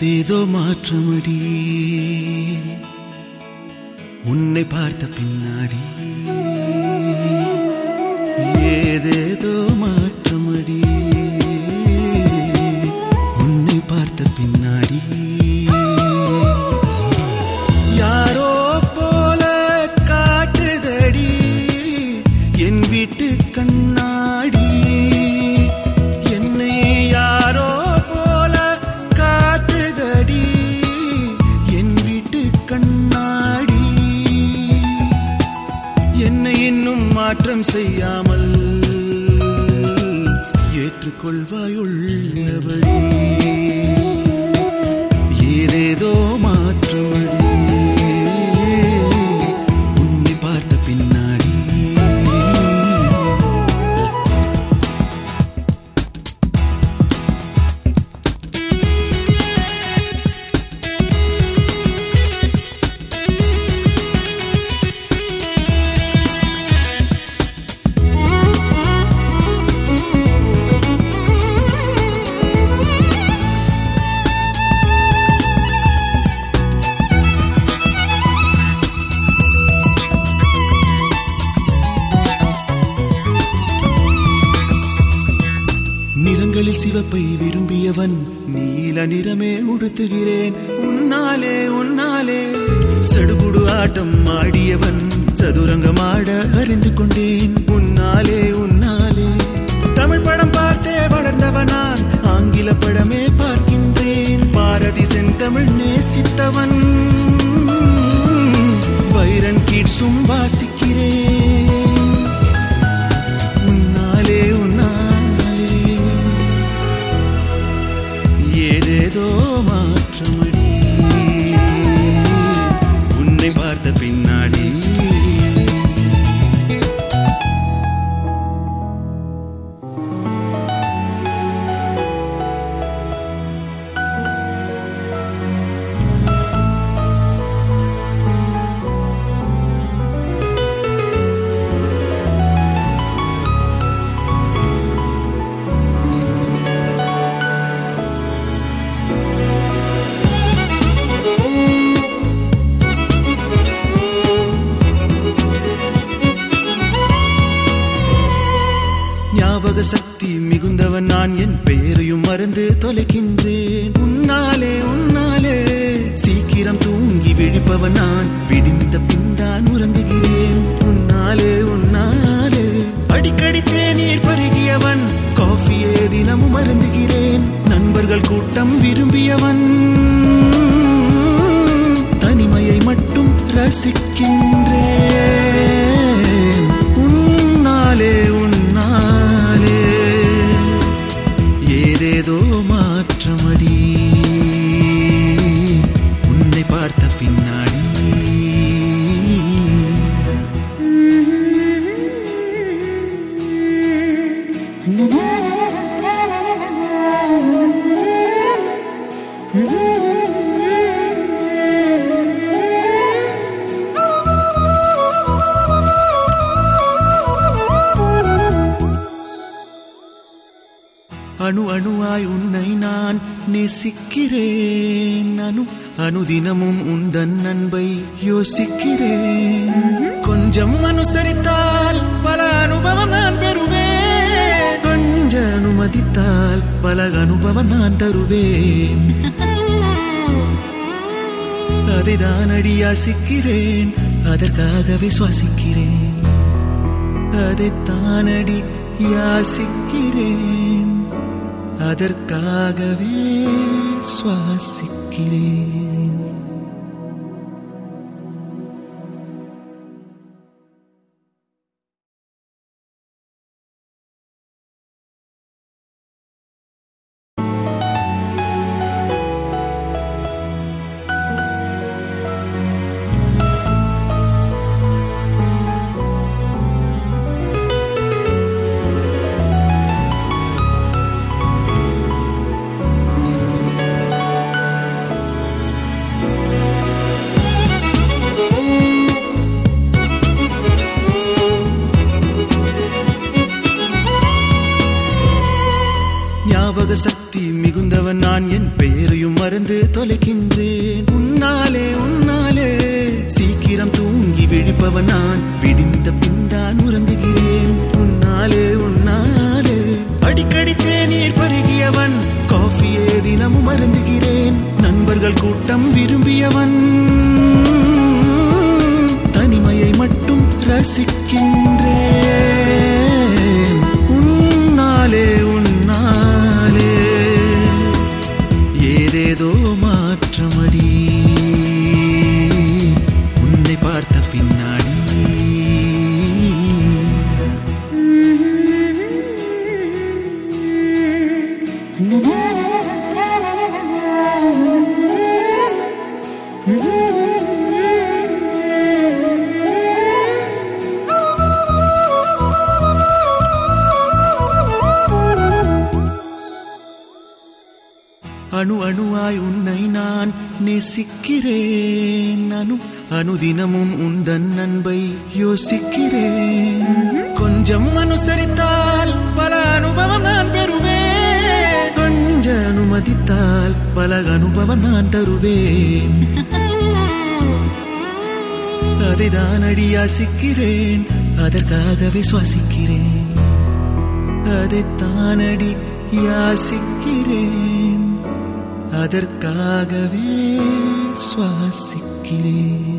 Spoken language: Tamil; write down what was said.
ஏதேதோ மாற்றமடி உன்னை பார்த்த பின்னாடி ஏதேதோ மாற்றமடி உன்னை பார்த்த பின்னாடி யாரோ போல காட்டுதடி என் வீட்டு கண்ணாடி என்னை யாரோ போல காட்டுதடி என் வீட்டு கண்ணாடி என்னை இன்னும் மாற்றம் செய்யாமல் ஏற்றுக்கொள்வாய் உள்ளபடி ஏதேதோ மாற்றமடி உன்னை பார்த்த பின்னாடி நிறங்களில் சிவப்பை விரும்பியவன் நீல நிறமே உடுத்துகிறேன் உன்னாலே உன்னாலே சடுகுடு ஆட்டம் ஆடியவன் சதுரங்கமாட அறிந்து கொண்டேன் உன்னாலே உன்னாலே தமிழ் படம் பார்த்தே வளர்ந்தவன் நான் ஆங்கில படமே பார்க்கின்றேன் பாரதி செந்தமிழ் நேசித்தவன் வைரன் கீட்ஸும் வாசிக்கிறேன் உன்னாலே உன்னாலே ஏதேதோ மாற்றமடி உன்னை பார்த்த பின்னாடி ஞாபக சக்தி மிகுந்தவன் நான் என் பெயரையும் மறந்து தொலைக்கின்றேன் உன்னாலே உன்னாலே சீக்கிரம் தூங்கி விழிப்பவன் நான் விடிந்த பின்தான் உறங்குகிறேன் உன்னாலே உன்னாலே அடிக்கடி தேநீர் பருகியவன் காஃபியே தினமும் அருந்துகிறேன் நண்பர்கள் கூட்டம் விரும்பியவன் தனிமையை மட்டும் ரசிக்கின்றேன் உன்னாலே உன்னாலே ஏதேதோ மாற்றமடி உன்னை பார்த்த பின்னாடி அணு அணுவாய் உன்னை நான் நேசிக்கிறேன் அனு அனுதினமும் உந்தன் அன்பை யோசிக்கிறேன் கொஞ்சம் அனுசரித்தால் பல அனுபவம் நான் பெறுவேன் கொஞ்ச அனுமதித்தால் பல அனுபவம் நான் தருவேன் அதை தான் அடி யாசிக்கிறேன் அதற்காகவே சுவாசிக்கிறேன் அதை தானடி யாசிக்கிறேன் அதற்காகவே சுவாசிக்கிறேன் ஞாபக சக்தி மிகுந்தவன் விழிப்பவன் நான் என் பெயரையும் மறந்து தொலைக்கின்றேன் உன்னாலே உன்னாலே சீக்கிரம் தூங்கி விழிப்பவன் நான் விடிந்த பின்தான் உறங்குகிறேன் உன்னாலே உன்னாலே அடிக்கடி தேநீர் பருகியவன் காஃபியே தினமும் அருந்துகிறேன் நண்பர்கள் கூட்டம் விரும்பியவன் தனிமையை மட்டும் ரசிக்கின்றேன் உன்னாலே உன்னாலே ஏதேதோ மாற்றமடி உன்னை பார்த்த பின்னாடி அணு அணுவாய் உன்னை நான் நேசிக்கிறேன் அனு அனுதினமும் உந்தன் அன்பை யோசிக்கிறேன் கொஞ்சம் அனுசரித்தால் பல அனுபவம் நான் பெறுவேன் கொஞ்ச அனுமதித்தால் பல அனுபவம் நான் தருவேன் அதை தான் அடி யாசிக்கிறேன் அதற்காகவே சுவாசிக்கிறேன் அதை தானடி யாசிக்கிறேன் அதற்காகவே சுவாசிக்கிறேன்